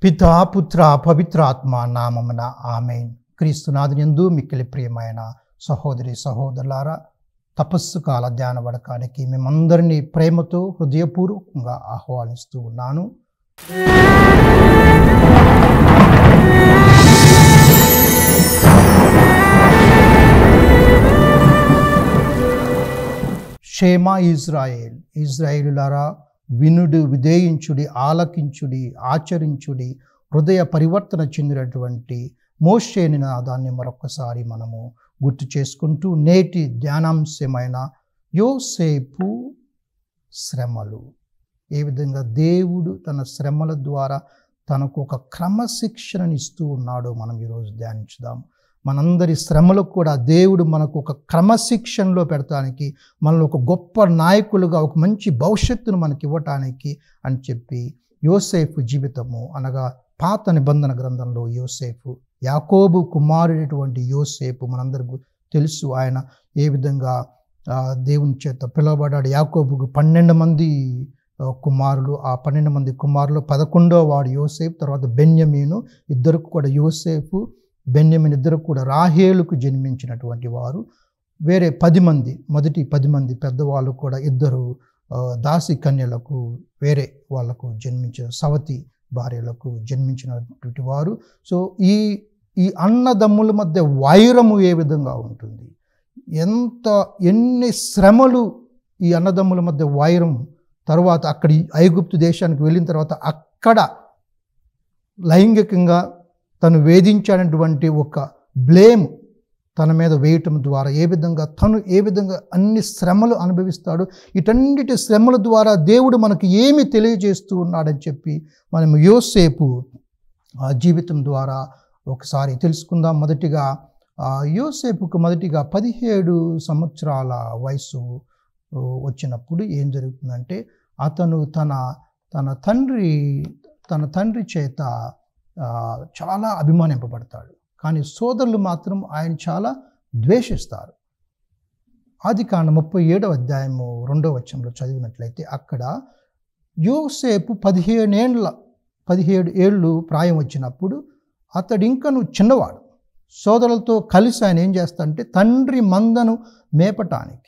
పితా పుత్ర పవిత్రాత్మ నామమున ఆమెన్ క్రీస్తునాథునిందు మిక్కిలి ప్రియమైన సహోదరి సహోదరులారా తపస్సు కాల ధ్యాన వడకానికి మేమందరినీ ప్రేమతో హృదయపూర్వకంగా ఆహ్వానిస్తూ ఉన్నాను క్షేమ ఇజ్రాయేల్ ఇజ్రాయేలులారా వినుడు విధేయించుడి ఆలకించుడి ఆచరించుడి హృదయ పరివర్తన చెందినటువంటి మోషేని నాదాన్ని మరొకసారి మనము గుర్తు చేసుకుంటూ నేటి ధ్యానాంశమైన యోసేపు శ్రమలు ఏ విధంగా దేవుడు తన శ్రమల ద్వారా తనకు ఒక క్రమశిక్షణని ఇస్తూ ఉన్నాడో మనం ఈరోజు ధ్యానించుదాం మనందరి శ్రమలకు కూడా దేవుడు మనకు ఒక క్రమశిక్షణలో పెడతానికి మనల్ని ఒక గొప్ప నాయకులుగా ఒక మంచి భవిష్యత్తును మనకి ఇవ్వటానికి అని చెప్పి యోసేపు జీవితము అనగా పాత నిబంధన గ్రంథంలో యోసేపు యాకోబు కుమారుడైనటువంటి యోసేపు మనందరికీ తెలుసు ఆయన ఏ విధంగా ఆ, దేవుని చేత పిలువబడ్డాడు యాకోబుకు పన్నెండు మంది ఆ, కుమారులు ఆ పన్నెండు మంది కుమారులు పదకొండో వాడు యోసేపు తర్వాత బెన్యమీను ఇద్దరికి కూడా యోసేపు బెన్యమిన్ ఇద్దరు కూడా రాహేలుకు జన్మించినటువంటి వారు వేరే పది మంది మొదటి పది మంది పెద్దవాళ్ళు కూడా ఇద్దరు ఆ, దాసి కన్యలకు వేరే వాళ్ళకు జన్మించిన సవతి భార్యలకు జన్మించినటువంటి వారు సో ఈ ఈ అన్నదమ్ముల మధ్య వైరము ఏ విధంగా ఉంటుంది ఎంత ఎన్ని శ్రమలు ఈ అన్నదమ్ముల మధ్య వైరం తర్వాత అక్కడి ఐగుప్తు దేశానికి వెళ్ళిన తర్వాత అక్కడ లైంగికంగా తను వేధించినటువంటి ఒక బ్లేమ్ తన మీద వేయటం ద్వారా ఏ విధంగా తను ఏ విధంగా అన్ని శ్రమలు అనుభవిస్తాడు ఇటన్నిటి శ్రమల ద్వారా దేవుడు మనకు ఏమి తెలియజేస్తూ ఉన్నాడని చెప్పి మనం యోసేపు ఆ జీవితం ద్వారా ఒకసారి తెలుసుకుందాం మొదటిగా ఆ యోసేపుకు మొదటిగా పదిహేడు సంవత్సరాల వయసు ఆ, వచ్చినప్పుడు ఏం జరుగుతుందంటే అతను తన తన తండ్రి తన తండ్రి చేత ఆ, చాలా అభిమానింపబడతాడు కానీ సోదరులు మాత్రం ఆయన చాలా ద్వేషిస్తారు ఆది కాండ ముప్పై ఏడవ అధ్యాయము రెండవ వచనంలో చదివినట్లయితే అక్కడ యోసేపు పదిహేనేండ్ల పదిహేడు ఏళ్ళు ప్రాయం వచ్చినప్పుడు అతడు ఇంకను చిన్నవాడు సోదరులతో కలిసి ఆయన ఏం చేస్తాడంటే తండ్రి మందను మేపటానికి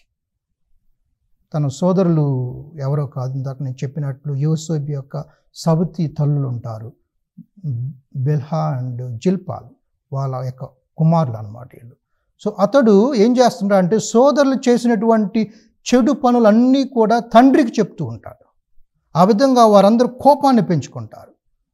తన సోదరులు ఎవరో కాదు ఇందాక నేను చెప్పినట్లు యూసఫ్ యొక్క సవతి తల్లులు ఉంటారు బెల్హా అండ్ జిల్పాల్ వాళ్ళ యొక్క కుమారులు అన్నమాట వీళ్ళు సో అతడు ఏం చేస్తున్నాడు అంటే సోదరులు చేసినటువంటి చెడు పనులన్నీ కూడా తండ్రికి చెప్తూ ఉంటాడు ఆ విధంగా వారందరూ కోపాన్ని పెంచుకుంటారు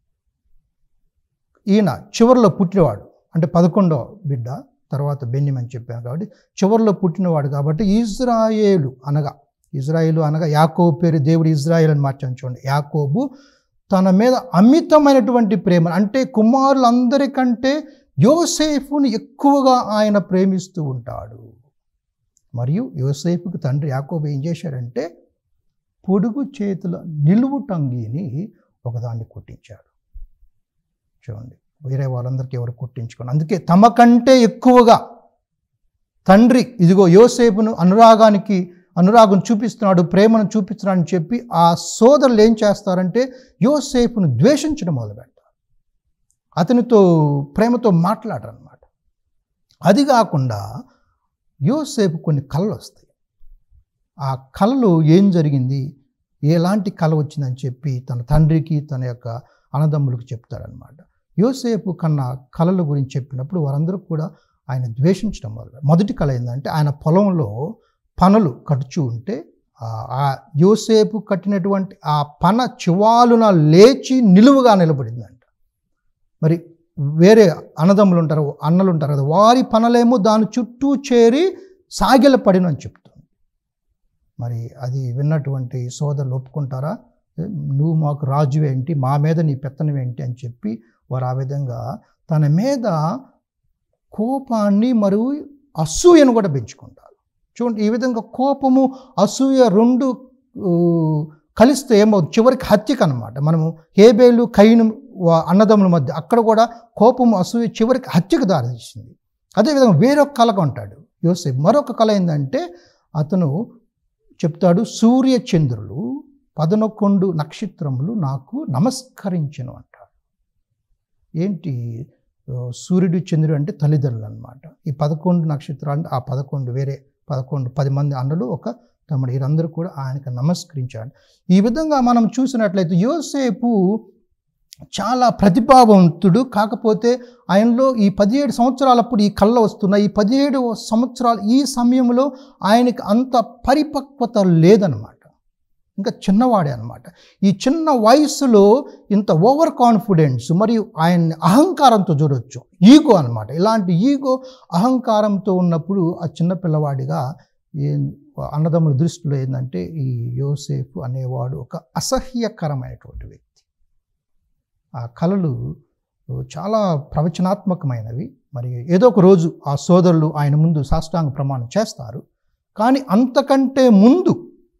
ఈయన చివరిలో పుట్టినవాడు అంటే పదకొండో బిడ్డ తర్వాత బెన్నిం అని చెప్పాను కాబట్టి చివరిలో పుట్టినవాడు కాబట్టి ఇజ్రాయేలు అనగా ఇజ్రాయేలు అనగా యాకోబు పేరు దేవుడు ఇజ్రాయేల్ అని మార్చాను చూడండి యాకోబు తన మీద అమితమైనటువంటి ప్రేమ అంటే కుమారులందరికంటే యోసేఫుని ఎక్కువగా ఆయన ప్రేమిస్తూ ఉంటాడు మరియు యోసేపుకి తండ్రి యాకోబు ఏం చేశాడంటే పొడుగు చేతుల నిలువు టంగిని ఒకదాన్ని కుట్టించాడు చూడండి వేరే వాళ్ళందరికీ ఎవరు కుట్టించుకోండి అందుకే తమ కంటే ఎక్కువగా తండ్రి ఇదిగో యోసేపును అనురాగానికి అనురాగం చూపిస్తున్నాడు ప్రేమను చూపిస్తున్నాడు అని చెప్పి ఆ సోదరులు ఏం చేస్తారంటే యోసేపును ద్వేషించడం మొదలుపెడతారు అతనితో ప్రేమతో మాట్లాడరు అనమాట అది కాకుండా యోసేపు కొన్ని కళలు వస్తాయి ఆ కళలు ఏం జరిగింది ఎలాంటి కళ వచ్చిందని చెప్పి తన తండ్రికి తన యొక్క అన్నదమ్ములకు చెప్తాడనమాట యోసేపు కన్నా కళల గురించి చెప్పినప్పుడు వారందరూ కూడా ఆయన ద్వేషించడం వల్ల మొదటి కళ ఏంటంటే ఆయన పొలంలో పనులు కట్టుచూ ఉంటే ఆ- ఆ యోసేపు కట్టినటువంటి ఆ పన చివాలున లేచి నిలువుగా నిలబడిందంట మరి వేరే అన్నదమ్ములు ఉంటారు అన్నలు ఉంటారు కదా వారి పనులేమో దాని చుట్టూ చేరి సాగిల పడినని చెప్తుంది మరి అది విన్నటువంటి సోదరులు ఒప్పుకుంటారా ఏ, నువ్వు మాకు రాజు ఏంటి మా మీద నీ పెత్తనం ఏంటి అని చెప్పి వారు ఆ విధంగా తన మీద కోపాన్ని మరియు అసూయను కూడా పెంచుకుంటారు చూడండి ఈ విధంగా కోపము అసూయ రెండు ఊ, కలిస్తే ఏమవుతుంది చివరికి హత్యకు అనమాట మనము హేబేలు కైను వా- అన్నదమ్ముల మధ్య అక్కడ కూడా కోపము అసూయ చివరికి హత్యకు దారితీసింది అదేవిధంగా వేరొక కళగా ఉంటాడు యోసేపు మరొక కళ ఏంటంటే అతను చెప్తాడు సూర్య చంద్రులు పదనొకొండు నక్షత్రములు నాకు నమస్కరించను అంటాడు ఏంటి ఆ, సూర్యుడు చంద్రుడు అంటే తల్లిదండ్రులు అనమాట ఈ పదకొండు నక్షత్రాలు అంటే ఆ పదకొండు వేరే పదకొండు పది మంది అన్నలు ఒక తమ్ముడు వీరందరూ కూడా ఆయనకు నమస్కరించాడు ఈ విధంగా మనం చూసినట్లయితే యోసేపు చాలా ప్రతిభావంతుడు కాకపోతే ఆయనలో ఈ పదిహేడు సంవత్సరాలప్పుడు ఈ కళ్ళ వస్తున్న ఈ పదిహేడు సంవత్సరాలు ఈ సమయంలో ఆయనకి అంత పరిపక్వత లేదనమాట ఇంకా చిన్నవాడే అనమాట ఈ చిన్న వయసులో ఇంత ఓవర్ కాన్ఫిడెన్స్ మరియు ఆయన్ని అహంకారంతో చూడొచ్చు ఈగో అనమాట ఇలాంటి ఈగో అహంకారంతో ఉన్నప్పుడు ఆ చిన్న పిల్లవాడిగా ఏ అన్నదమ్ముల దృష్టిలో ఏంటంటే ఈ యోసేపు అనేవాడు ఒక అసహ్యకరమైనటువంటి వ్యక్తి ఆ కళలు చాలా ప్రవచనాత్మకమైనవి మరి ఏదో ఒక రోజు ఆ సోదరులు ఆయన ముందు సాష్టాంగ ప్రమాణం చేస్తారు కానీ అంతకంటే ముందు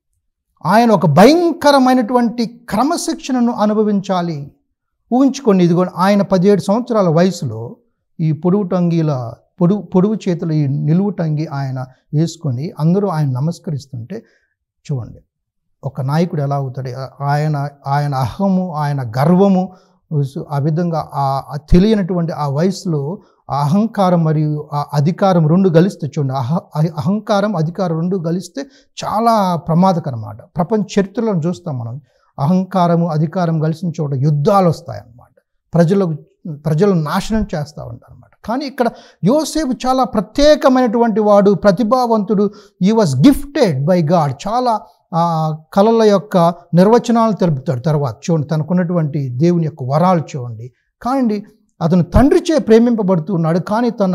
ఆయన ఒక భయంకరమైనటువంటి క్రమశిక్షణను అనుభవించాలి ఊహించుకోండి ఇదిగో ఆయన పదిహేడు సంవత్సరాల వయసులో ఈ పొడుగు టంగీల పొడుగు పొడుగు చేతులు ఈ నిలువు టంగి ఆయన వేసుకొని అందరూ ఆయన నమస్కరిస్తుంటే చూడండి ఒక నాయకుడు ఎలా అవుతాడు ఆ- ఆయన ఆయన అహము ఆయన గర్వము ఉసు- ఆ విధంగా ఆ ఆ తెలియనటువంటి ఆ వయసులో ఆ అహంకారం మరియు ఆ అధికారం రెండు కలిస్తే చూడండి అహ అహ- అహంకారం అధికారం రెండు కలిస్తే చాలా ప్రమాదకరం అన్నమాట ప్రపంచ చరిత్రలో చూస్తాం మనం అహంకారము అధికారం కలిసిన చోట యుద్ధాలు వస్తాయన్నమాట ప్రజలకు ప్రజలు నాశనం చేస్తూ ఉంటారు అనమాట కానీ ఇక్కడ యోసేపు చాలా ప్రత్యేకమైనటువంటి వాడు ప్రతిభావంతుడు ఈ వాజ్ గిఫ్టెడ్ బై గాడ్ చాలా ఆ కళల యొక్క నిర్వచనాలు తెలుపుతాడు తర్వాత చూడండి తనకున్నటువంటి దేవుని యొక్క వరాలు చూడండి కానీ అతను తండ్రిచే ప్రేమింపబడుతూ ఉన్నాడు కానీ తన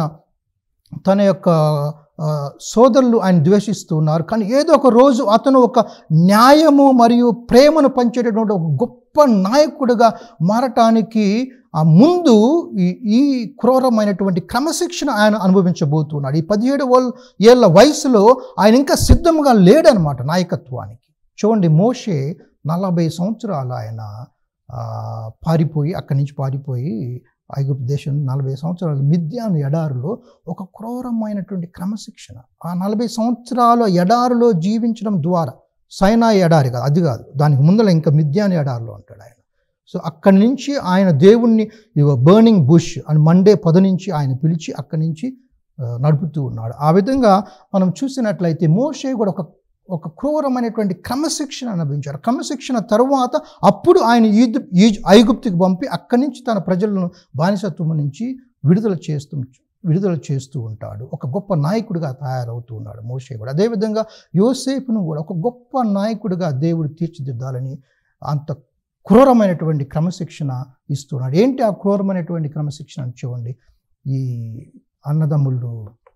తన యొక్క ఆ, సోదరులు ఆయన ద్వేషిస్తూ ఉన్నారు కానీ ఏదో ఒక రోజు అతను ఒక న్యాయము మరియు ప్రేమను పంచేటటువంటి ఒక గొప్ప నాయకుడిగా మారటానికి ఆ ముందు ఈ ఈ క్రూరమైనటువంటి క్రమశిక్షణ ఆయన అనుభవించబోతున్నాడు ఈ పదిహేడు వాళ్ళ ఏళ్ళ వయసులో ఆయన ఇంకా సిద్ధంగా లేడనమాట నాయకత్వానికి చూడండి మోషే నలభై సంవత్సరాలు ఆయన ఆ, పారిపోయి అక్కడి నుంచి పారిపోయి ఐగుప్తు దేశం నలభై సంవత్సరాలు మిథ్యాను ఎడారిలో ఒక క్రూరమైనటువంటి క్రమశిక్షణ ఆ నలభై సంవత్సరాల ఎడారిలో జీవించడం ద్వారా సైనా ఎడారి కాదు అది కాదు దానికి ముందర ఇంకా మిథ్యాను ఎడారిలో ఉంటాడు ఆయన సో అక్కడి నుంచి ఆయన దేవుణ్ణి బర్నింగ్ బుష్ అని మండే పొద నుంచి ఆయన పిలిచి అక్కడి నుంచి ఆ, నడుపుతూ ఉన్నాడు ఆ విధంగా మనం చూసినట్లయితే మోషే కూడా ఒక ఒక క్రూరమైనటువంటి క్రమశిక్షణ అనుభవించారు క్రమశిక్షణ తరువాత అప్పుడు ఆయన ఈద్ ఈ ఐగుప్తికి పంపి అక్కడి నుంచి తన ప్రజలను బానిసత్వం నుంచి విడుదల చేస్తూ విడుదల చేస్తూ ఉంటాడు ఒక గొప్ప నాయకుడిగా తయారవుతూ ఉన్నాడు మోషే కూడా అదేవిధంగా యోసేపును కూడా ఒక గొప్ప నాయకుడిగా దేవుడు తీర్చిదిద్దాలని అంత క్రూరమైనటువంటి క్రమశిక్షణ ఇస్తున్నాడు ఏంటి ఆ క్రూరమైనటువంటి క్రమశిక్షణ అని చూడండి ఈ అన్నదమ్ముళ్ళు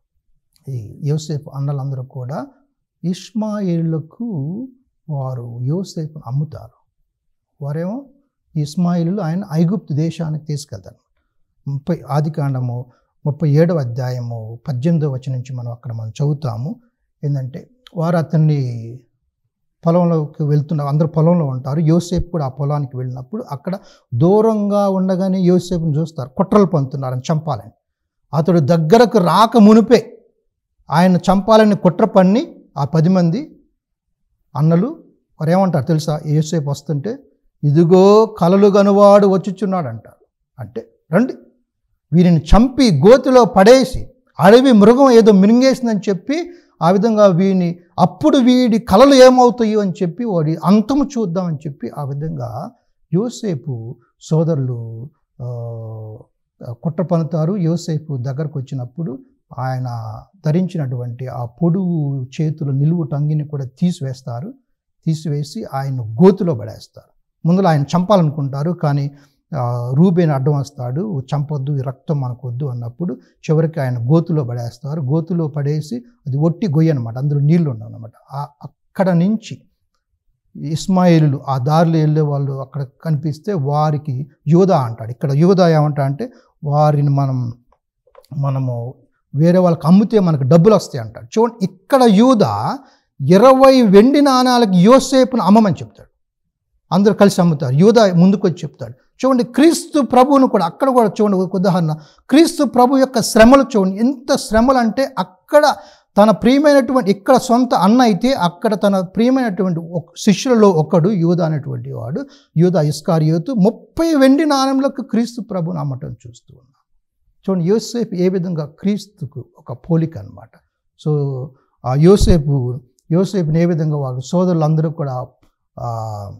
ఈ యోసేపు అన్నలందరూ కూడా ఇస్మాయిలకు వారు యోసేపును అమ్ముతారు వారేమో ఇస్మాయిలు ఆయన ఐగుప్తు దేశానికి తీసుకెళ్తారు ముప్పై ఆది కాండము ముప్పై ఏడవ అధ్యాయము పద్దెనిమిదవ వచనం నుంచి మనం అక్కడ మనం చదువుతాము ఏంటంటే వారు అతన్ని పొలంలోకి వెళ్తున్నారు అందరూ పొలంలో ఉంటారు యోసేపు కూడా ఆ పొలానికి వెళ్ళినప్పుడు అక్కడ దూరంగా ఉండగానే యోసేపుని చూస్తారు కుట్రలు పొందుతున్నారని చంపాలని అతడు దగ్గరకు రాక మునిపే ఆయన చంపాలని కుట్ర పన్ని ఆ పది మంది అన్నలు వారు ఏమంటారు తెలుసా యోసేపు వస్తుంటే ఇదిగో కలలు గనువాడు వచ్చుచున్నాడు అంటారు అంటే రండి వీరిని చంపి గోతిలో పడేసి అడవి మృగం ఏదో మిరింగేసిందని చెప్పి ఆ విధంగా వీని అప్పుడు వీడి కలలు ఏమవుతాయో అని చెప్పి వాడి అంతము చూద్దామని చెప్పి ఆ విధంగా యోసేపు సోదరులు ఆ, కుట్ర పనుతారు యోసేపు దగ్గరకు వచ్చినప్పుడు ఆయన ధరించినటువంటి ఆ పొడువు చేతులు నిలువు టంగిని కూడా తీసివేస్తారు తీసివేసి ఆయన గోతులో పడేస్తారు ముందులో ఆయన చంపాలనుకుంటారు కానీ ఆ, రూబేన్ అడ్డం వస్తాడు చంపొద్దు ఈ రక్తం మనకు వద్దు అన్నప్పుడు చివరికి ఆయన గోతులో పడేస్తారు గోతులో పడేసి అది ఒట్టి గొయ్యి అనమాట అందులో నీళ్లు ఉండవు అనమాట అక్కడ నుంచి ఇస్మాయిలు ఆ దారిలో వెళ్ళే వాళ్ళు అక్కడ కనిపిస్తే వారికి యోధా అంటాడు ఇక్కడ యోధా ఏమంటా అంటే వారిని మనం మనము వేరే వాళ్ళకి అమ్మితే మనకు డబ్బులు వస్తాయి అంటాడు చూడండి ఇక్కడ యూద ఇరవై వెండి నాణాలకి యోసేపును అమ్మమని చెప్తాడు అందరూ కలిసి అమ్ముతారు యూద ముందుకు వచ్చి చెప్తాడు చూడండి క్రీస్తు ప్రభువును కూడా అక్కడ కూడా చూడండి ఒక ఉదాహరణ క్రీస్తు ప్రభు యొక్క శ్రమలు చూడండి ఎంత శ్రమలు అంటే అక్కడ తన ప్రియమైనటువంటి ఇక్కడ సొంత అన్న అయితే అక్కడ తన ప్రియమైనటువంటి ఒక శిష్యులలో ఒకడు యూద అనేటువంటి వాడు యూద ఇస్కారియోతు ముప్పై వెండి నాణ్యములకు క్రీస్తు ప్రభుని అమ్మటం చూస్తూ ఉన్నాం చూడండి యోసేపు ఏ విధంగా క్రీస్తుకు ఒక పోలిక అన్నమాట సో ఆ యోసేపు యోసేపుని ఏ విధంగా వాళ్ళు సోదరులందరూ కూడా ఆ,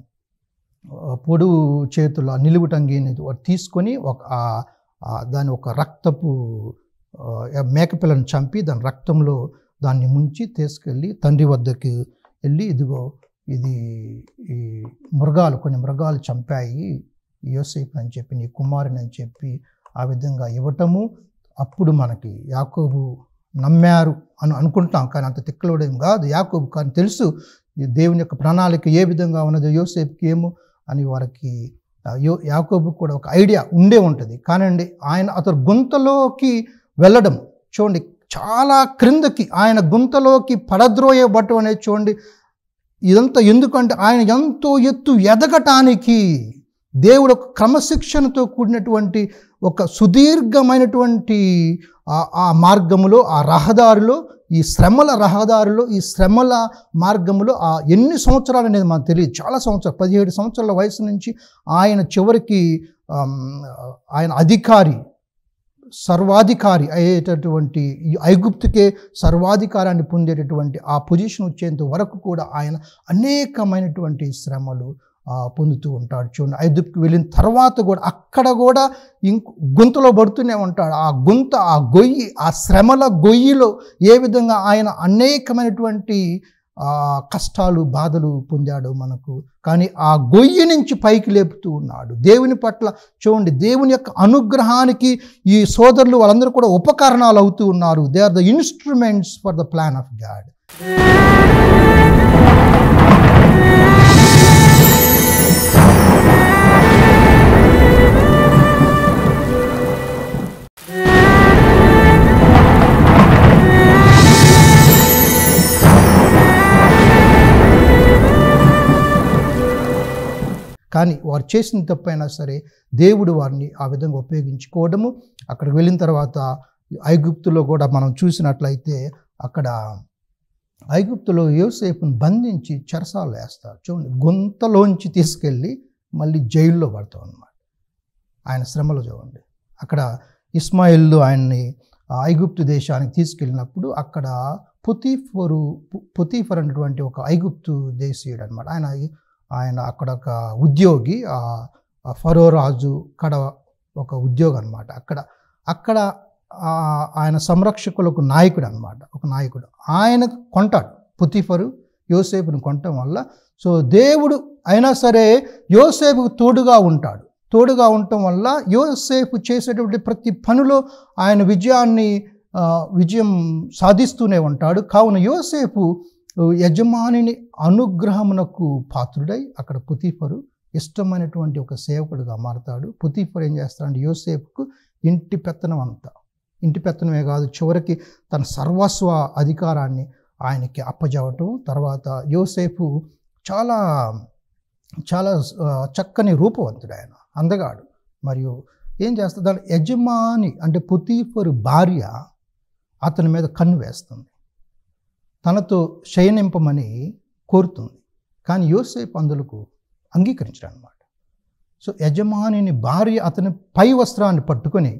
ఆ పొడువు చేతుల నిలువుటంగిని వాడు తీసుకొని ఒక ఆ- ఆ దాని ఒక రక్తపు ఆ, మేకపిల్లను చంపి దాని రక్తంలో దాన్ని ముంచి తీసుకెళ్ళి తండ్రి వద్దకి వెళ్ళి ఇదిగో ఇది ఈ మృగాలు కొన్ని మృగాలు చంపాయి యోసేపు అని చెప్పి నీ కుమారుని అని చెప్పి ఆ విధంగా ఇవ్వటము అప్పుడు మనకి యాకోబు నమ్మారు అని అనుకుంటాం కానీ అంత తిక్కలోడేం కాదు యాకోబు కానీ తెలుసు ఈ దేవుని యొక్క ప్రణాళిక ఏ విధంగా ఉన్నదో యోసేపుకి ఏమో అని వారికి ఆ, యో యాకోబు కూడా ఒక ఐడియా ఉండే ఉంటుంది కానండి ఆయన అతను గుంతలోకి వెళ్ళడం చూడండి చాలా క్రిందకి ఆయన గుంతలోకి పడద్రోయబట్టం అనేది చూడండి ఇదంతా ఎందుకంటే ఆయన ఎంతో ఎత్తు ఎదగటానికి దేవుడు ఒక క్రమశిక్షణతో కూడినటువంటి ఒక సుదీర్ఘమైనటువంటి ఆ- ఆ మార్గములో ఆ రహదారిలో ఈ శ్రమల రహదారిలో ఈ శ్రమల మార్గములో ఆ ఎన్ని సంవత్సరాలు అనేది మనకు తెలియదు చాలా సంవత్సరాలు పదిహేడు సంవత్సరాల వయసు నుంచి ఆయన చివరికి ఆమ్, ఆయన అధికారి సర్వాధికారి అయ్యేటటువంటి ఈ ఐగుప్తుకే సర్వాధికారాన్ని పొందేటటువంటి ఆ పొజిషన్ వచ్చేంత వరకు కూడా ఆయన అనేకమైనటువంటి శ్రమలు ఆ, పొందుతూ ఉంటాడు చూడండి ఐగుప్తుకు వెళ్ళిన తర్వాత కూడా అక్కడ కూడా ఇంక గుంతలో పడుతూనే ఉంటాడు ఆ గుంత ఆ గొయ్యి ఆ శ్రమల గొయ్యిలో ఏ విధంగా ఆయన అనేకమైనటువంటి ఆ, కష్టాలు బాధలు పొందాడు మనకు కానీ ఆ గొయ్యి నుంచి పైకి లేపుతూ ఉన్నాడు దేవుని పట్ల చూడండి దేవుని యొక్క అనుగ్రహానికి ఈ సోదరులు వాళ్ళందరూ కూడా ఉపకరణాలు అవుతూ ఉన్నారు they are the instruments for the plan of God కానీ వారు చేసిన తప్పైనా సరే దేవుడు వారిని ఆ విధంగా ఉపయోగించుకోవడము అక్కడికి వెళ్ళిన తర్వాత ఐగుప్తులో కూడా మనం చూసినట్లయితే అక్కడ ఐగుప్తులో యోసేపును బంధించి చెరసాలు వేస్తారు చూడండి గుంతలోంచి తీసుకెళ్ళి మళ్ళీ జైల్లో పడతాం అన్నమాట ఆయన శ్రమలు చూడండి అక్కడ ఇస్మాయిల్ ఆయన్ని ఆ ఐగుప్తు దేశానికి తీసుకెళ్ళినప్పుడు అక్కడ పుతీఫరు పు- పుతీఫర్ అనేటువంటి ఒక ఐగుప్తు దేశీయుడు అనమాట ఆయన ఆయన అక్కడ ఒక ఉద్యోగి ఆ ఆ ఫరో రాజు కడ ఒక ఉద్యోగం అనమాట అక్కడ అక్కడ ఆ ఆయన సంరక్షకులకు నాయకుడు అనమాట ఒక నాయకుడు ఆయన కొంటాడు పుతిఫరు యోసేపుని కొనటం వల్ల సో దేవుడు అయినా సరే యోసేపుకు తోడుగా ఉంటాడు తోడుగా ఉండటం వల్ల యోసేపు చేసేటువంటి ప్రతి పనిలో ఆయన విజయాన్ని ఆ, విజయం సాధిస్తూనే ఉంటాడు కావున యోసేపు యజమానిని అనుగ్రహమునకు పాత్రుడై అక్కడ పుతీఫరు ఇష్టమైనటువంటి ఒక సేవకుడిగా మారతాడు పుతీఫర్ ఏం చేస్తాడంటే యోసేపుకు ఇంటి పెత్తనం అంతా ఇంటి పెత్తనమే కాదు చివరికి తన సర్వస్వ అధికారాన్ని ఆయనకి అప్పజెవటం తర్వాత యోసేపు చాలా చాలా ఆ, చక్కని రూపవంతుడు ఆయన అందగాడు మరియు ఏం చేస్తాడు దాని యజమాని అంటే పుతీఫరు భార్య అతని మీద కన్ను వేస్తుంది తనతో శయనింపమని కోరుతుంది కానీ యోసేపు అందులకు అంగీకరించడం అనమాట సో యజమానిని భార్య అతని పై వస్త్రాన్ని పట్టుకొని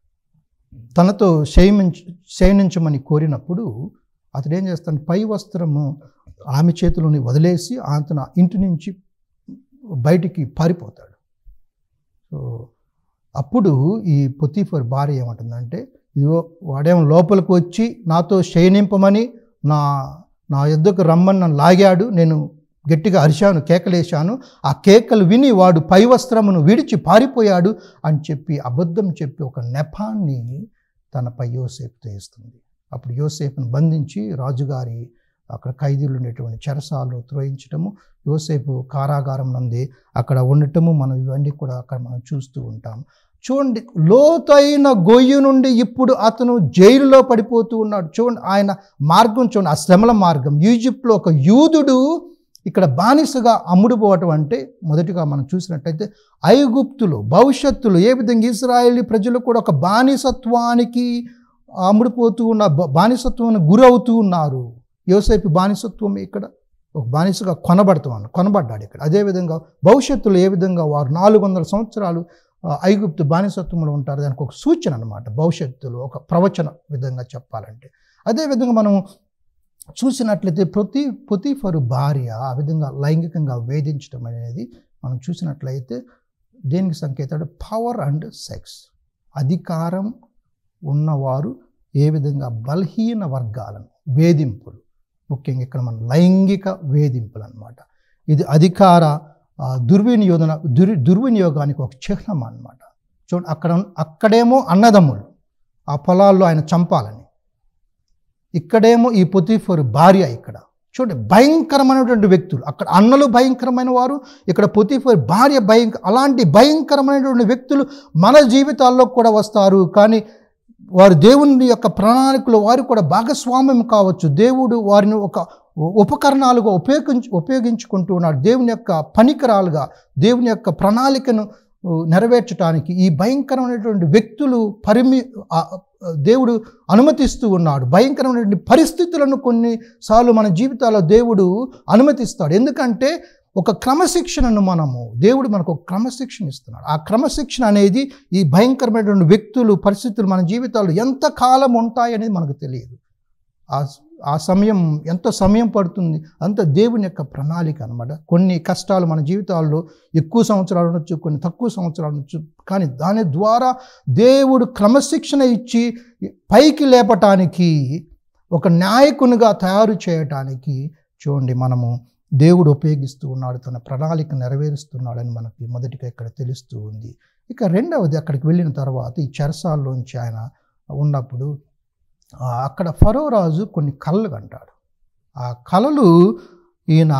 తనతో శయనించ శయనించమని కోరినప్పుడు అతడు ఏం చేస్తాడు పై వస్త్రము ఆమె చేతిలోని వదిలేసి అతను ఇంటి నుంచి బయటికి పారిపోతాడు సో అప్పుడు ఈ పొతీఫర్ భార్య ఏమంటుందంటే ఇదిగో వాడేమో లోపలికి వచ్చి నాతో శయనింపమని నా నా ఎద్దుకు రమ్మని నన్ను లాగాడు నేను గట్టిగా అరిశాను కేకలేశాను ఆ కేకలు విని వాడు పై వస్త్రమును విడిచి పారిపోయాడు అని చెప్పి అబద్ధం చెప్పి ఒక నెపాన్ని తనపై యోసేపుతో ఇస్తుంది అప్పుడు యోసేపును బంధించి రాజుగారి అక్కడ ఖైదీలు ఉండేటువంటి చెరసాలు త్రోయించటము యోసేపు కారాగారం నంది అక్కడ ఉండటము మనం ఇవన్నీ కూడా అక్కడ మనం చూస్తూ ఉంటాం చూడండి లోతైన గొయ్యి నుండి ఇప్పుడు అతను జైలులో పడిపోతూ ఉన్నాడు చూడండి ఆయన మార్గం చూడండి ఆ శ్రమల మార్గం ఈజిప్ట్లో ఒక యూదుడు ఇక్కడ బానిసగా అమ్ముడుపోవటం అంటే మొదటిగా మనం చూసినట్టయితే ఐగుప్తులు భవిష్యత్తులో ఏ విధంగా ఇస్రాయేలీ ప్రజలు కూడా ఒక బానిసత్వానికి అమ్ముడుపోతూ ఉన్న బ- బానిసత్వం గురవుతూ ఉన్నారు యోసేపు బానిసత్వం ఇక్కడ ఒక బానిసగా కొనబడుతున్నాను కొనబడ్డాడు ఇక్కడ అదేవిధంగా భవిష్యత్తులో ఏ విధంగా వారు నాలుగు వందల సంవత్సరాలు ఆ, ఐగుప్తు బానిసత్వంలో ఉంటారు దానికి ఒక సూచన అనమాట భవిష్యత్తులో ఒక ప్రవచన విధంగా చెప్పాలంటే అదేవిధంగా మనం చూసినట్లయితే ప్రతి పొతిఫరు భార్య ఆ విధంగా లైంగికంగా వేధించడం అనేది మనం చూసినట్లయితే దేనికి సంకేతాడు పవర్ అండ్ సెక్స్ అధికారం ఉన్నవారు ఏ విధంగా బలహీన వర్గాలను వేధింపులు ముఖ్యంగా ఇక్కడ మన లైంగిక వేధింపులు అన్నమాట ఇది అధికార ఆ, దుర్వినియోగన దుర్ దుర్వినియోగానికి ఒక చిహ్నం అన్నమాట చూడండి అక్కడ అక్కడేమో అన్నదమ్ములు ఆ పొలాల్లో ఆయన చంపాలని ఇక్కడేమో ఈ పొతిఫరు భార్య ఇక్కడ చూడండి భయంకరమైనటువంటి వ్యక్తులు అక్కడ అన్నలు భయంకరమైన వారు ఇక్కడ పొతిఫర్ భార్య భయంక అలాంటి భయంకరమైనటువంటి వ్యక్తులు మన జీవితాల్లో కూడా వస్తారు కానీ వారు దేవుని యొక్క ప్రణాళికలో వారు కూడా భాగస్వామ్యం కావచ్చు దేవుడు వారిని ఒక ఉపకరణాలుగా ఉపయోగించు ఉపయోగించుకుంటూ ఉన్నాడు దేవుని యొక్క పనికరాలుగా దేవుని యొక్క ప్రణాళికను ఉ, నెరవేర్చడానికి ఈ భయంకరమైనటువంటి వ్యక్తులు పరిమి ఆ, ఆ, దేవుడు అనుమతిస్తూ ఉన్నాడు భయంకరమైనటువంటి పరిస్థితులను కొన్నిసార్లు మన జీవితాల్లో దేవుడు అనుమతిస్తాడు ఎందుకంటే ఒక క్రమశిక్షణను మనము దేవుడు మనకు ఒక క్రమశిక్షణ ఇస్తున్నాడు ఆ క్రమశిక్షణ అనేది ఈ భయంకరమైనటువంటి వ్యక్తులు పరిస్థితులు మన జీవితాల్లో ఎంత కాలం ఉంటాయనేది మనకు తెలియదు ఆ ఆ సమయం ఎంత సమయం పడుతుంది అంత దేవుని యొక్క ప్రణాళిక అనమాట కొన్ని కష్టాలు మన జీవితాల్లో ఎక్కువ సంవత్సరాలు ఉండొచ్చు కొన్ని తక్కువ సంవత్సరాలు ఉండొచ్చు కానీ దాని ద్వారా దేవుడు క్రమశిక్షణ ఇచ్చి పైకి లేపటానికి ఒక నాయకునిగా తయారు చేయటానికి చూడండి మనము దేవుడు ఉపయోగిస్తూ ఉన్నాడు తన ప్రణాళిక నెరవేరుస్తున్నాడని మనకి మొదటిగా ఇక్కడ తెలుస్తూ ఉంది ఇక రెండవది అక్కడికి వెళ్ళిన తర్వాత ఈ చెరసాల్లోంచి ఆయన ఉన్నప్పుడు ఆ, అక్కడ ఫరో రాజు కొన్ని కళ్ళు కంటాడు ఆ కళలు ఈయన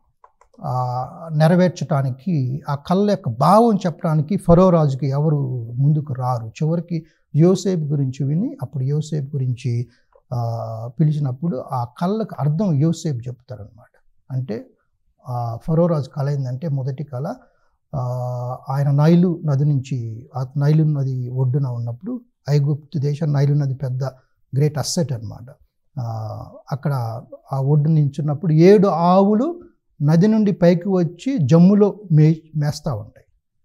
ఆ, నెరవేర్చడానికి ఆ కళ్ళ యొక్క భావం చెప్పడానికి ఫరో రాజుకి ఎవరు ముందుకు రారు చివరికి యోసేపు గురించి విని అప్పుడు యోసేపు గురించి ఆ, పిలిచినప్పుడు ఆ కళ్ళకు అర్థం యోసేపు చెప్తారనమాట అంటే ఆ, ఫరో రాజు కళ ఏంటంటే మొదటి కళ ఆ, ఆయన నైలు నది నుంచి ఆ నైలు నది ఒడ్డున ఉన్నప్పుడు ఐగుప్తు దేశం నైలు నది పెద్ద గ్రేట్ అస్సెట్ అనమాట అక్కడ ఆ ఒడ్డు నించున్నప్పుడు ఏడు ఆవులు నది నుండి పైకి వచ్చి జమ్ములో మే మేస్తూ ఉంటాయి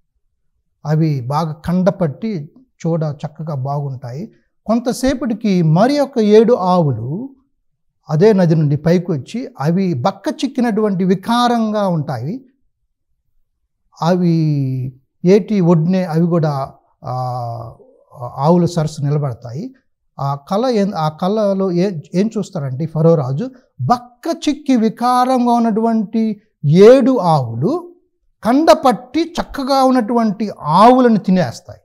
అవి బాగా కండపట్టి చూడ చక్కగా బాగుంటాయి కొంతసేపటికి మరి ఒక ఏడు ఆవులు అదే నది నుండి పైకి వచ్చి అవి బక్క చిక్కినటువంటి వికారంగా ఉంటాయి అవి ఏటి ఒడ్డునే అవి కూడా ఆ, ఆవుల సరస్సు నిలబడతాయి ఆ కళ ఏం ఆ కళలో ఏ ఏం చూస్తారంటే ఈ ఫరో రాజు బక్క చిక్కి వికారంగా ఉన్నటువంటి ఏడు ఆవులు కండపట్టి చక్కగా ఉన్నటువంటి ఆవులను తినేస్తాయి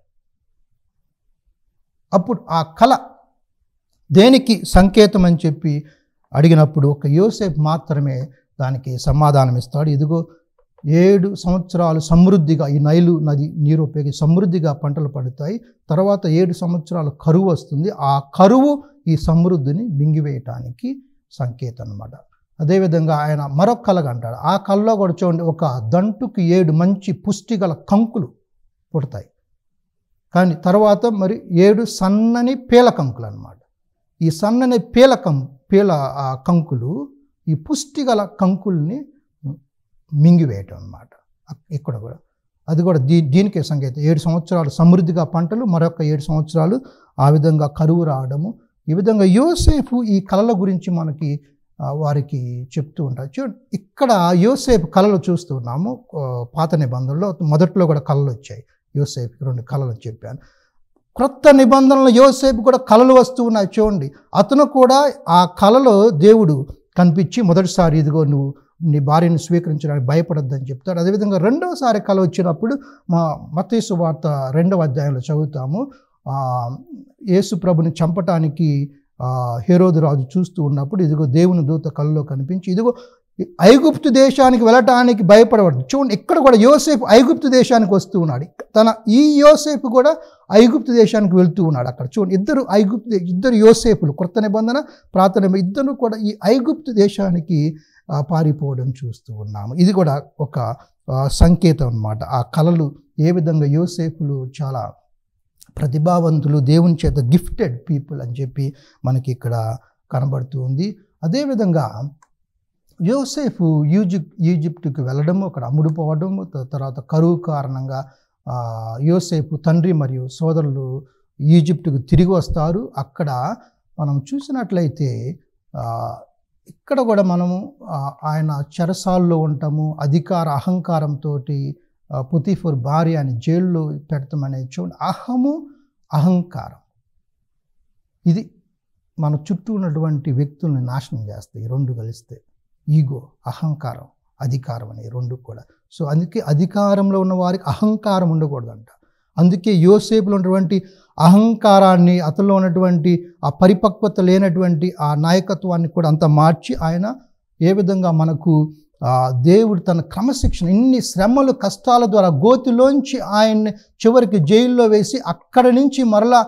అప్పుడు ఆ కళ దేనికి సంకేతం అని చెప్పి అడిగినప్పుడు ఒక యోసేపు మాత్రమే దానికి సమాధానం ఇస్తాడు ఇదిగో ఏడు సంవత్సరాలు సమృద్ధిగా ఈ నైలు నది నీరు ఉపయోగించి సమృద్ధిగా పంటలు పడతాయి తర్వాత ఏడు సంవత్సరాలు కరువు వస్తుంది ఆ కరువు ఈ సమృద్ధిని మింగివేయటానికి సంకేతం అన్నమాట అదేవిధంగా ఆయన మరొక కళగా అంటాడు ఆ కళలో కూడా చూడండి ఒక దంటుకి ఏడు మంచి పుష్టిగల కంకులు పుడతాయి కానీ తర్వాత మరి ఏడు సన్నని పీల కంకులు అన్నమాట ఈ సన్నని పీల కం పీల ఆ కంకులు ఈ పుష్టిగల కంకుల్ని మింగివేయటం అన్నమాట ఇక్కడ కూడా అది కూడా దీ దీనికే సంకేతం ఏడు సంవత్సరాలు సమృద్ధిగా పంటలు మరొక ఏడు సంవత్సరాలు ఆ విధంగా కరువు రావడము ఈ విధంగా యోసేపు ఈ కళల గురించి మనకి ఆ, వారికి చెప్తూ ఉంటారు చూడండి ఇక్కడ యోసేపు కళలు చూస్తూ ఉన్నాము ఆ, పాత నిబంధనలో మొదట్లో కూడా కళలు వచ్చాయి యోసేపు రెండు కళలు చెప్పాను క్రొత్త నిబంధనలు యోసేపు కూడా కళలు వస్తూ ఉన్నాయి చూడండి అతను కూడా ఆ కళలో దేవుడు కనిపించి మొదటిసారి ఇదిగో నువ్వు నీ భార్యను స్వీకరించడానికి భయపడొద్దని చెప్తాడు అదేవిధంగా రెండవసారి కళ వచ్చినప్పుడు మా మతేసు వార్త రెండవ అధ్యాయంలో చదువుతాము ఆ, యేసు ప్రభుని చంపటానికి ఆ, హేరోదు రాజు చూస్తూ ఉన్నప్పుడు ఇదిగో దేవుని దూత కళ్ళలో కనిపించి ఇదిగో ఐగుప్తు దేశానికి వెళ్ళటానికి భయపడవద్దు చూడండి ఇక్కడ కూడా యోసేపు ఐగుప్తు దేశానికి వస్తూ ఉన్నాడు తన ఈ యోసేపు కూడా ఐగుప్తు దేశానికి వెళ్తూ ఉన్నాడు అక్కడ చూడండి ఇద్దరు ఐగుప్తు దే- ఇద్దరు యోసేపులు కొత్త నిబంధన ప్రార్థన నిబంధన, ఇద్దరు కూడా ఈ ఐగుప్తు దేశానికి ఆ, పారిపోవడం చూస్తూ ఉన్నాము ఇది కూడా ఒక ఆ, సంకేతం అన్నమాట ఆ కళలు ఏ విధంగా యోసేపులు చాలా ప్రతిభావంతులు దేవుని చేత గిఫ్టెడ్ పీపుల్ అని చెప్పి మనకి ఇక్కడ కనబడుతూ ఉంది అదేవిధంగా యోసేఫు ఈజిప్ట్ ఈజిప్టుకి వెళ్ళడము అక్కడ అమ్ముడుపోవడము త- తర్వాత కరువు కారణంగా ఆ, యోసేపు తండ్రి మరియు సోదరులు ఈజిప్టుకు తిరిగి వస్తారు అక్కడ మనం చూసినట్లయితే ఆ, ఇక్కడ కూడా మనము ఆ, ఆయన చెరసాల్లో ఉంటాము అధికార అహంకారంతో పుతిఫర్ భార్య అని జైల్లో పెడతామనేది చూడండి అహము అహంకారం ఇది మన చుట్టూ ఉన్నటువంటి వ్యక్తుల్ని నాశనం చేస్తాయి ఈ రెండు కలిస్తే ఈగో అహంకారం అధికారం అనే రెండు కూడా సో అందుకే అధికారంలో ఉన్న వారికి అహంకారం ఉండకూడదంట అందుకే యోసేపులో ఉన్నటువంటి అహంకారాన్ని అతనిలో ఉన్నటువంటి ఆ పరిపక్వత లేనటువంటి ఆ నాయకత్వాన్ని కూడా అంత మార్చి ఆయన ఏ విధంగా మనకు ఆ, దేవుడు తన క్రమశిక్షణ ఇన్ని శ్రమలు కష్టాల ద్వారా గోతిలోంచి ఆయన్ని చివరికి జైల్లో వేసి అక్కడి నుంచి మరలా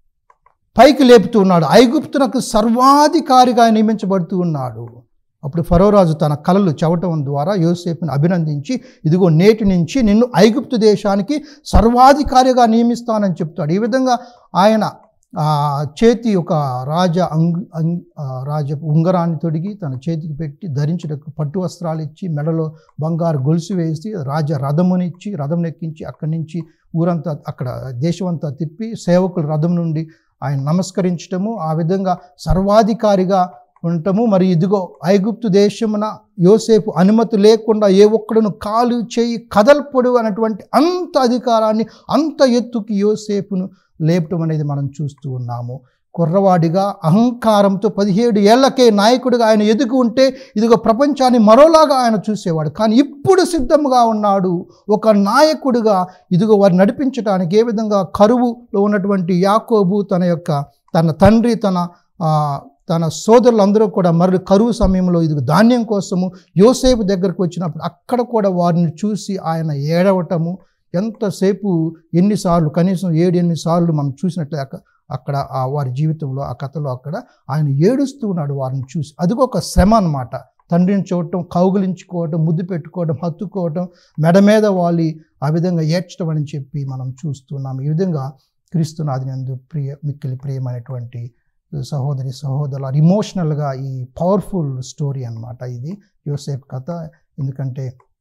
పైకి లేపుతూ ఉన్నాడు ఐగుప్తునకు సర్వాధికారిగా నియమించబడుతూ ఉన్నాడు అప్పుడు ఫరోరాజు తన కలలు చెవటం ద్వారా యోసేపుని అభినందించి ఇదిగో నేటి నుంచి నిన్ను ఐగుప్తు దేశానికి సర్వాధికారిగా నియమిస్తానని చెప్తాడు ఈ విధంగా ఆయన ఆ చేతి ఒక రాజ అంగ్ అంగ్ ఆ రాజ ఉంగరాన్ని తొడిగి తన చేతికి పెట్టి ధరించుటకు పట్టు వస్త్రాలు ఇచ్చి మెడలో బంగారు గొలుసు వేసి రాజ రథమునిచ్చి రథం ఎక్కించి అక్కడి నుంచి ఊరంతా అక్కడ దేశమంతా తిప్పి సేవకులు రథం నుండి ఆయన నమస్కరించటము ఆ విధంగా సర్వాధికారిగా ఉండటము మరి ఇదిగో ఐగుప్తు దేశమున యోసేపు అనుమతి లేకుండా ఏ ఒక్కడును కాలు చేయి కదల్పడు అన్నటువంటి అంత అధికారాన్ని అంత ఎత్తుకి యోసేపును లేపటం అనేది మనం చూస్తూ ఉన్నాము కుర్రవాడిగా అహంకారంతో పదిహేడు ఏళ్లకే నాయకుడిగా ఆయన ఎదుగు ఉంటే ఇదిగో ప్రపంచాన్ని మరోలాగా ఆయన చూసేవాడు కానీ ఇప్పుడు సిద్ధంగా ఉన్నాడు ఒక నాయకుడిగా ఇదిగో వారు నడిపించడానికి ఏ విధంగా కరువులో ఉన్నటువంటి యాకోబు తన యొక్క తన తండ్రి తన ఆ, తన సోదరులందరూ కూడా మరలి కరువు సమయంలో ఇది ధాన్యం కోసము యోసేపు దగ్గరకు వచ్చినప్పుడు అక్కడ కూడా వారిని చూసి ఆయన ఏడవటము ఎంతసేపు ఎన్నిసార్లు కనీసం ఏడు ఎనిమిది సార్లు మనం చూసినట్లే అక్క- అక్కడ ఆ వారి జీవితంలో ఆ కథలో అక్కడ ఆయన ఏడుస్తూ ఉన్నాడు వారిని చూసి అదిగో ఒక శ్రమ అన్నమాట తండ్రిని చూడటం కౌగిలించుకోవటం ముద్దు పెట్టుకోవటం హత్తుకోవటం మెడ మీద వాలి ఆ విధంగా ఏడ్చడం అని చెప్పి మనం చూస్తున్నాం ఈ విధంగా క్రీస్తునాది నందు ప్రియ మిక్కిలి ప్రియమైనటువంటి సహోదరి సహోదరులు ఇమోషనల్గా ఈ పవర్ఫుల్ స్టోరీ అన్నమాట ఇది యోసేఫ్ కథ ఎందుకంటే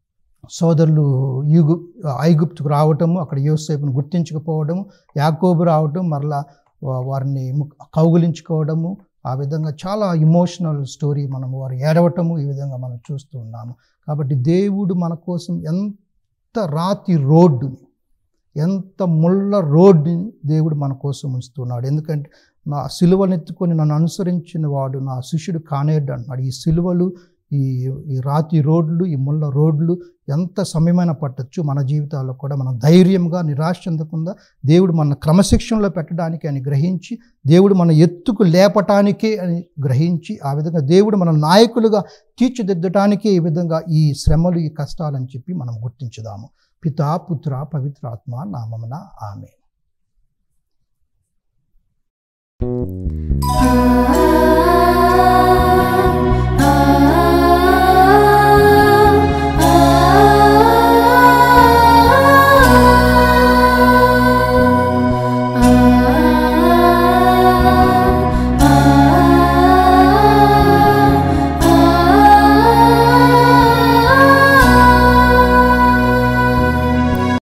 సోదరులు యూగు ఐగుప్తుకు రావటము అక్కడ యోసేపును గుర్తించకపోవడము యాకోబు రావటం మరలా వా- వారిని ము- కౌగులించుకోవడము ఆ విధంగా చాలా ఇమోషనల్ స్టోరీ మనం వారు ఏడవటము ఈ విధంగా మనం చూస్తూ ఉన్నాము కాబట్టి దేవుడు మన కోసం ఎంత రాతి రోడ్డుని ఎంత ముళ్ళ రోడ్డుని దేవుడు మన కోసం ఉంచుతున్నాడు ఎందుకంటే నా సిలువనెత్తుకొని నన్ను అనుసరించిన వాడు నా శిష్యుడు కానేడు అంటున్నాడు ఈ సిలువలు ఈ ఈ రాతి రోడ్లు ఈ ముళ్ళ రోడ్లు ఎంత సమయమైన పట్టచ్చు మన జీవితాల్లో కూడా మనం ధైర్యంగా నిరాశ చెందకుండా దేవుడు మన క్రమశిక్షణలో పెట్టడానికి అని గ్రహించి దేవుడు మన ఎత్తుకు లేపటానికే అని గ్రహించి ఆ విధంగా దేవుడు మన నాయకులుగా తీర్చిదిద్దటానికే ఈ విధంగా ఈ శ్రమలు ఈ కష్టాలని చెప్పి మనం గుర్తించుదాము పితా పుత్ర పవిత్రాత్మ నామమున ఆమె